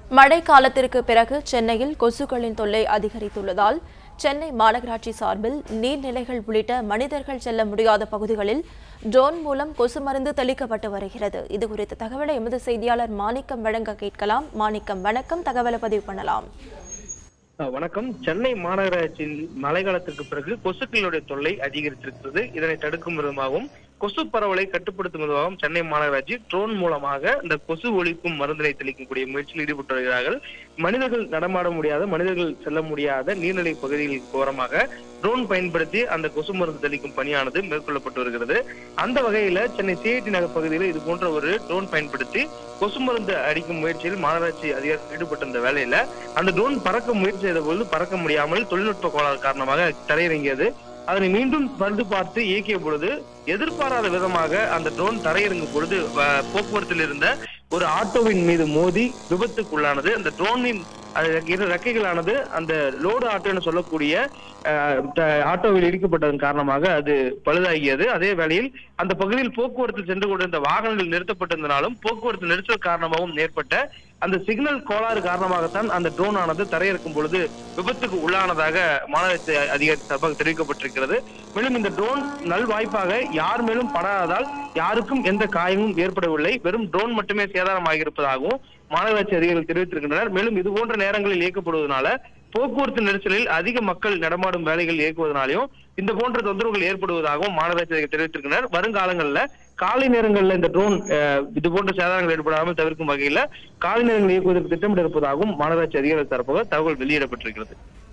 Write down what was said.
மழை காலத்திற்கு பிறகு சென்னையில் கொசுக்களின் தொல்லை அதிகரித்துள்ளதால் சென்னை மாநகராட்சி சார்பில் நீர்நிலைகள் உள்ளிட்ட மனிதர்கள் செல்ல முடியாத பகுதிகளில் ட்ரோன் மூலம் கொசு மருந்து தெளிக்கப்பட்டு வருகிறது இது குறித்த தகவலை எமது செய்தியாளர் மாணிக்கம் வழங்க கேட்கலாம் மாணிக்கம் வணக்கம் தகவலை பதிவு பண்ணலாம் அஹ் வணக்கம் சென்னை மாநகராட்சியில் மழைக்காலத்திற்கு பிறகு கொசுக்களுடைய தொல்லை அதிகரித்திருக்கிறது இதனை தடுக்கும் விதமாகவும் கொசு பரவலை கட்டுப்படுத்தும் விதமாகவும் சென்னை மாநகராட்சி ட்ரோன் மூலமாக இந்த கொசு ஒழிக்கும் மருந்தினை தெளிக்கக்கூடிய முயற்சியில் ஈடுபட்டு வருகிறார்கள் மனிதர்கள் நடமாட முடியாத மனிதர்கள் செல்ல முடியாத நீர்நிலை பகுதிகளுக்கு ஓரமாக ட்ரோன் பயன்படுத்தி அந்த கொசு மருந்து தெளிக்கும் பணியானது மேற்கொள்ளப்பட்டு வருகிறது அந்த வகையில சென்னை சிஐடி நகர் பகுதியில் இது போன்ற ஒரு ட்ரோன் பயன்படுத்தி கொசு மருந்து அடிக்கும் முயற்சியில் மாநகராட்சி அதிகாரிகள் ஈடுபட்டிருந்த வேலையில அந்த ட்ரோன் பறக்க முயற்சி செய்த பொழுது பறக்க முடியாமல் தொழில்நுட்ப கோளாறு காரணமாக தரையிறங்கியது அதனை மீண்டும் பழுது பார்த்து இயக்கிய பொழுது எதிர்பாராத விதமாக அந்த ட்ரோன் தரையிறங்கும் பொழுது அஹ், போக்குவரத்தில் இருந்த ஒரு ஆட்டோவின் மீது மோதி விபத்துக்குள்ளானது அந்த ட்ரோனின் அது இரு ரெக்கைகளானது அந்த லோடு ஆட்டோன்னு சொல்லக்கூடிய அஹ், ட- ஆட்டோவில் இடிக்கப்பட்டதன் காரணமாக அது பழுதாகியது அதே வேளையில் அந்த பகுதியில் போக்குவரத்து சென்று கொண்டிருந்த வாகனங்கள் நிறுத்தப்பட்டிருந்தனாலும் போக்குவரத்து நெரிசல் காரணமாகவும் ஏற்பட்ட அந்த சிக்னல் கோளாறு காரணமாகத்தான் அந்த ட்ரோன் ஆனது தரையிறக்கும் பொழுது விபத்துக்கு உள்ளானதாக மாநகராட்சி அதிகாரி சார்பாக தெரிவிக்கப்பட்டிருக்கிறது மேலும் இந்த ட்ரோன் நல்வாய்ப்பாக யார் மேலும் படாததால் யாருக்கும் எந்த காயமும் ஏற்படவில்லை வெறும் ட்ரோன் மட்டுமே சேதாரமாகியிருப்பதாகவும் மாநகராட்சி அதிகாரிகள் தெரிவித்திருக்கின்றனர் மேலும் இது போன்ற நேரங்களில் இயக்கப்படுவதனால போக்குவரத்து நெரிசலில் அதிக மக்கள் நடமாடும் வேலைகள் இயக்குவதனாலையும் இந்த போன்ற தொந்தரவுகள் ஏற்படுவதாகவும் மாநகராட்சி அதிகாரிகள் தெரிவித்திருக்கின்றனர் வருங்காலங்கள்ல காலை நேரங்கள்ல இந்த ட்ரோன் இது போன்ற சேதாரங்கள் ஏற்படாமல் தவிர்க்கும் வகையில காலை நேரங்கள் இயக்குவதற்கு திட்டமிட இருப்பதாகவும் மாநகராட்சி அதிகாரிகள் தரப்பாக தகவல் வெளியிடப்பட்டிருக்கிறது